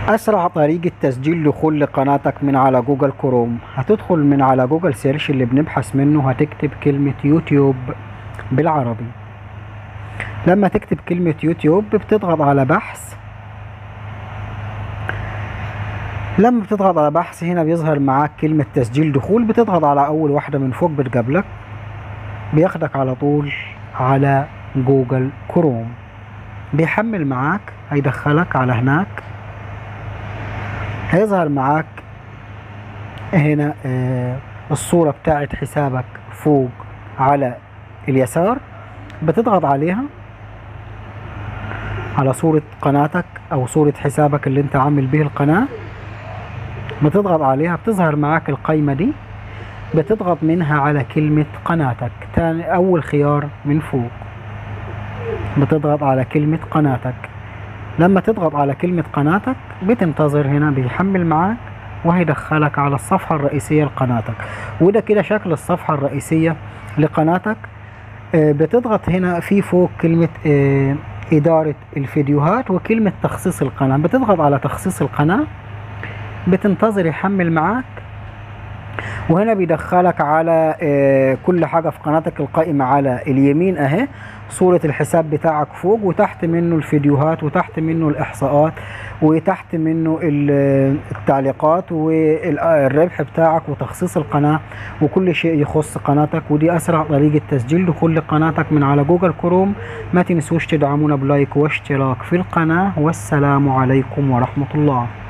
أسرع طريقة تسجيل دخول لقناتك من على جوجل كروم هتدخل من على جوجل سيرش اللي بنبحث منه هتكتب كلمة يوتيوب بالعربي لما تكتب كلمة يوتيوب بتضغط على بحث لما بتضغط على بحث هنا بيظهر معاك كلمة تسجيل دخول بتضغط على أول واحدة من فوق بتقابلك بياخدك على طول على جوجل كروم بيحمل معاك هيدخلك على هناك هيظهر معاك هنا آه الصورة بتاعت حسابك فوق على اليسار بتضغط عليها على صورة قناتك أو صورة حسابك اللي أنت عامل به القناة بتضغط عليها بتظهر معاك القايمة دي بتضغط منها على كلمة قناتك تاني أول خيار من فوق بتضغط على كلمة قناتك لما تضغط على كلمة قناتك بتنتظر هنا بيحمل معاك وهيدخلك على الصفحة الرئيسية لقناتك وده كده شكل الصفحة الرئيسية لقناتك آه، بتضغط هنا في فوق كلمة آه، إدارة الفيديوهات وكلمة تخصيص القناة بتضغط على تخصيص القناة بتنتظر يحمل معاك وهنا بيدخلك على آه، كل حاجة في قناتك القائمة على اليمين اهي صورة الحساب بتاعك فوق وتحت منه الفيديوهات وتحت منه الإحصاءات وتحت منه ال- التعليقات والربح بتاعك وتخصيص القناة وكل شيء يخص قناتك ودي أسرع طريقة تسجيل دخول لقناتك من على جوجل كروم ما تنسوش تدعمونا بلايك واشتراك في القناة والسلام عليكم ورحمة الله